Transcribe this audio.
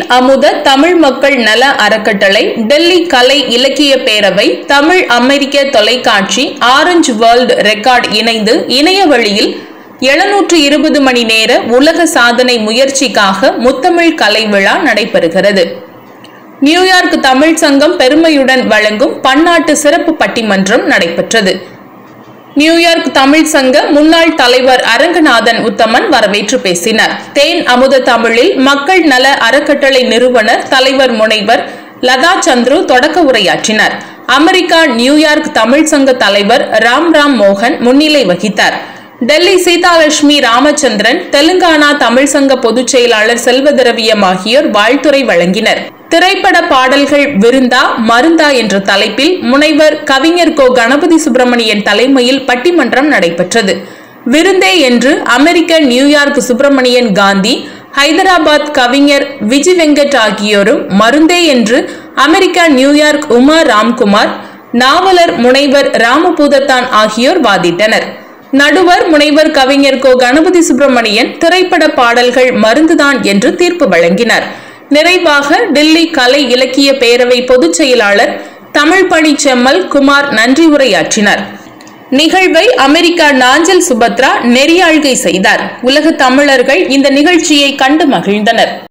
அமுத தமிழ் மக்கள் நல அறக்கட்டளை டெல்லி கலை இலக்கிய பேரவை தமிழ் அமெரிக்க தொலைக்காட்சி ஆரஞ்சு வேர்ல்ட் ரெக்கார்ட் இணைந்து இணைய வழியில் எழுநூற்று இருபது மணி நேர உலக சாதனை முயற்சிக்காக முத்தமிழ் கலை விழா நடைபெறுகிறது நியூயார்க் தமிழ் சங்கம் பெருமையுடன் வழங்கும் பன்னாட்டு சிறப்பு பட்டிமன்றம் நடைபெற்றது நியூயார்க் தமிழ் சங்க முன்னாள் தலைவர் அரங்கநாதன் உத்தமன் வரவேற்று பேசினார் தேன் அமுத தமிழில் மக்கள் நல அறக்கட்டளை நிறுவனர் தலைவர் முனைவர் லதா சந்துரு தொடக்க உரையாற்றினார் அமெரிக்கா நியூயார்க் தமிழ் சங்க தலைவர் ராம் ராம் மோகன் முன்னிலை வகித்தார் டெல்லி சீதாலட்சுமி ராமச்சந்திரன் தெலுங்கானா தமிழ் சங்க பொதுச் செயலாளர் செல்வதிரவியம் ஆகியோர் வாழ்த்துரை வழங்கினர் திரைப்பட பாடல்கள் விருந்தா மருந்தா என்ற தலைப்பில் முனைவர் கவிஞர் கோ கணபதி சுப்பிரமணியன் தலைமையில் பட்டிமன்றம் நடைபெற்றது விருந்தே என்று அமெரிக்க நியூயார்க் சுப்பிரமணியன் காந்தி ஹைதராபாத் கவிஞர் விஜி வெங்கட் ஆகியோரும் மருந்தே என்று அமெரிக்கா நியூயார்க் உமா ராம்குமார் நாவலர் முனைவர் ராமபூதத்தான் ஆகியோர் வாதிட்டனர் நடுவர் முனைவர் கவிஞர் கோ கணபதி சுப்பிரமணியன் திரைப்பட பாடல்கள் மருந்துதான் என்று தீர்ப்பு வழங்கினார் நிறைவாக டெல்லி கலை இலக்கிய பேரவை பொதுச் செயலாளர் தமிழ் பணி செம்மல் குமார் நன்றி உரையாற்றினார் நிகழ்வை அமெரிக்கா நாஞ்சல் சுபத்ரா நெறியாழ்கை செய்தார் உலக தமிழர்கள் இந்த நிகழ்ச்சியை கண்டு மகிழ்ந்தனர்